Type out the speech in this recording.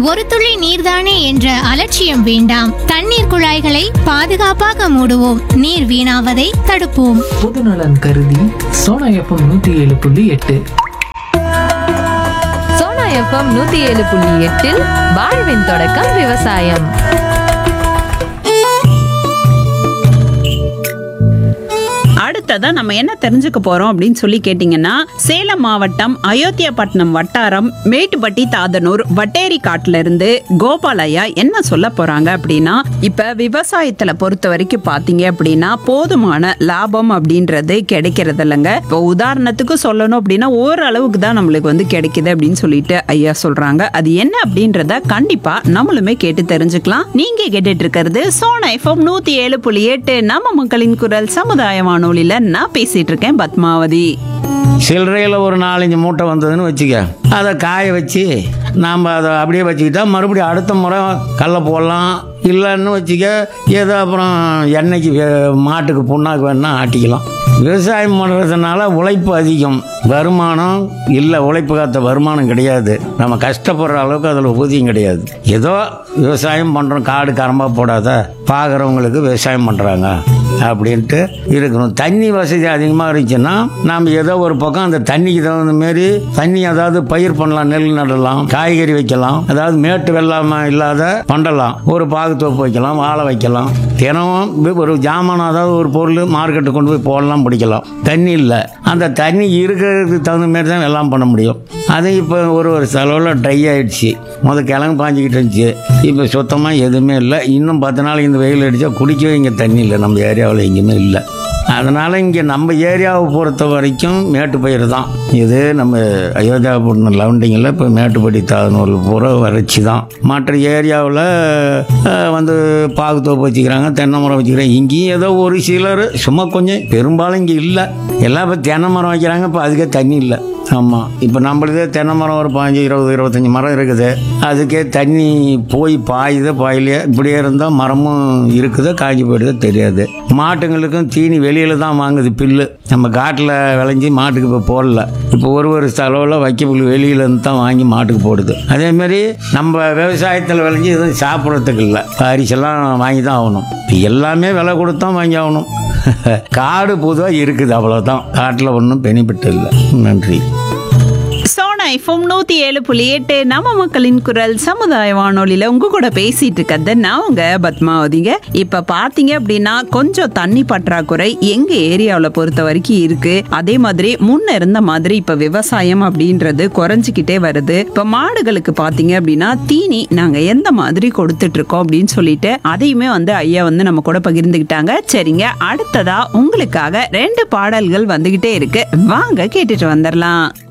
ஒரு துளி நீர்தானே என்ற அலட்சியம் வேண்டாம் தண்ணீர் குழாய்களை பாதுகாப்பாக மூடுவோம் நீர் வீணாவதை தடுப்போம் பொதுநலன் கருதி சோனா எஃப்எம் நூத்தி ஏழு புள்ளி எட்டு சோனா எஃப்எம் நூத்தி ஏழு புள்ளி எட்டில் வாழ்வின் தொடக்கம் விவசாயம் அடுத்ததா நம்ம என்ன தெரிஞ்சுக்க போறோம் அப்படின்னு சொல்லி கேட்டீங்கன்னா சேலம் மாவட்டம் அயோத்தியாபட்டினம் வட்டாரம் மேட்டுப்பட்டி தாதனூர் வட்டேரி காட்டுல இருந்து கோபாலையா என்ன சொல்ல போறாங்க அப்படின்னா இப்ப விவசாயத்துல பொறுத்த வரைக்கும் பாத்தீங்க அப்படின்னா போதுமான லாபம் அப்படின்றது கிடைக்கிறது இல்லைங்க இப்போ உதாரணத்துக்கு சொல்லணும் அப்படின்னா ஓரளவுக்கு தான் நம்மளுக்கு வந்து கிடைக்குது அப்படின்னு சொல்லிட்டு ஐயா சொல்றாங்க அது என்ன அப்படின்றத கண்டிப்பா நம்மளுமே கேட்டு தெரிஞ்சுக்கலாம் நீங்க கேட்டுட்டு இருக்கிறது சோனா எஃப்எம் நூத்தி ஏழு புள்ளி எட்டு நம்ம மக்களின் குரல் சமுதாய வானொலியில நான் பேசிட்டு இருக்கேன் பத்மாவதி சில்லறையில் ஒரு நாலஞ்சு மூட்டை வந்ததுன்னு வச்சுக்க அதை காய வச்சு நாம் அதை அப்படியே வச்சுக்கிட்டா மறுபடியும் அடுத்த முறை கடல போடலாம் இல்லைன்னு வச்சுக்க ஏதோ அப்புறம் எண்ணெய்க்கு வே- மாட்டுக்கு புண்ணாக்கு வேணா ஆட்டிக்கலாம் விவசாயம் பண்ணுறதுனால உழைப்பு அதிகம் வருமானம் இல்லை உழைப்பு காத்த வருமானம் கிடையாது நம்ம கஷ்டப்படுற அளவுக்கு அதில் ஊதியம் கிடையாது ஏதோ விவசாயம் பண்ணுறோம் காடு கரம்பா போடாத பார்க்குறவங்களுக்கு விவசாயம் பண்ணுறாங்க அப்படின்ட்டு இருக்கணும் தண்ணி வசதி அதிகமாக இருந்துச்சுன்னா நாம் ஏதோ ஒரு பக்கம் அந்த தண்ணிக்கு தகுந்த மாரி தண்ணி அதாவது பயிர் பண்ணலாம் நெல் நடலாம் காய்கறி வைக்கலாம் அதாவது மேட்டு வெள்ளாம இல்லாத பண்ணலாம் ஒரு பாகுத்தோப்பு வைக்கலாம் வாழை வைக்கலாம் தினமும் வி- ஒரு ஜாமான் அதாவது ஒரு பொருள் மார்க்கெட்டு கொண்டு போய் போடலாம் பிடிக்கலாம் தண்ணி இல்லை அந்த தண்ணி இருக்கிறதுக்கு தகுந்த மாரி தான் எல்லாம் பண்ண முடியும் அது இப்போ ஒரு ஒரு செலவில் ட்ரை ஆயிடுச்சு முத கிழங்கு பாஞ்சிக்கிட்டு இருந்துச்சு இப்போ சுத்தமாக எதுவுமே இல்லை இன்னும் பத்து நாளைக்கு இந்த வெயில் அடித்தா குடிக்கவே இங்கே தண்ணி இல்லை நம்ம ஏரியாவில் எங்கேயுமே இல்லை அதனால் இங்கே நம்ம ஏரியாவை பொறுத்த வரைக்கும் மேட்டுப்பயிர் தான் இது நம்ம அயோத்தியாபுரம் லவுண்டிங்கில் இப்போ மேட்டுப்பட்டி தாதனூர் பூரா வறட்சி தான் மற்ற ஏரியாவில் வந்து பாகுத்தோப்பு வச்சுக்கிறாங்க தென்னை மரம் வச்சுக்கிறாங்க இங்கேயும் ஏதோ ஒரு சிலர் சும்மா கொஞ்சம் பெரும்பாலும் இங்கே இல்லை எல்லாம் இப்போ தென்னை மரம் வைக்கிறாங்க இப்போ அதுக்கே தண்ணி இல்லை ஆமாம் இப்போ நம்மளுதே தென்னை மரம் ஒரு பாஞ்சு இருபது இருபத்தஞ்சி மரம் இருக்குது அதுக்கே தண்ணி போய் பாயுது பாயிலே இப்படியே இருந்தால் மரமும் இருக்குது காய்ஞ்சி போயிடுது தெரியாது மாட்டுங்களுக்கும் தீனி வெளியில் தான் வாங்குது பில்லு நம்ம காட்டில் விளைஞ்சி மாட்டுக்கு இப்போ போடல இப்போ ஒரு ஒரு செலவில் வைக்க புல் வெளியிலேருந்து தான் வாங்கி மாட்டுக்கு போடுது அதேமாரி நம்ம விவசாயத்தில் விளைஞ்சி எதுவும் சாப்பிட்றதுக்கு இல்லை அரிசெல்லாம் வாங்கி தான் ஆகணும் இப்போ எல்லாமே விலை கொடுத்தான் வாங்கி ஆகணும் காடு பொதுவாக இருக்குது அவ்வளோதான் காட்டில் ஒன்றும் பெனிஃபிட் இல்லை நன்றி சோனா எஃப்எம் நூத்தி ஏழு புள்ளி எட்டு நம்ம மக்களின் குரல் சமுதாய வானொலியில உங்க கூட பேசிட்டு இருக்கிறது நான் உங்க பத்மாவதிங்க இப்ப பாத்தீங்க அப்படின்னா கொஞ்சம் தண்ணி பற்றாக்குறை எங்க ஏரியாவுல பொறுத்த வரைக்கும் இருக்கு அதே மாதிரி முன்ன இருந்த மாதிரி இப்ப விவசாயம் அப்படின்றது குறைஞ்சிக்கிட்டே வருது இப்ப மாடுகளுக்கு பாத்தீங்க அப்படின்னா தீனி நாங்க எந்த மாதிரி கொடுத்துட்டு இருக்கோம் அப்படின்னு சொல்லிட்டு அதையுமே வந்து ஐயா வந்து நம்ம கூட பகிர்ந்துக்கிட்டாங்க சரிங்க அடுத்ததா உங்களுக்காக ரெண்டு பாடல்கள் வந்துகிட்டே இருக்கு வாங்க கேட்டுட்டு வந்துடலாம்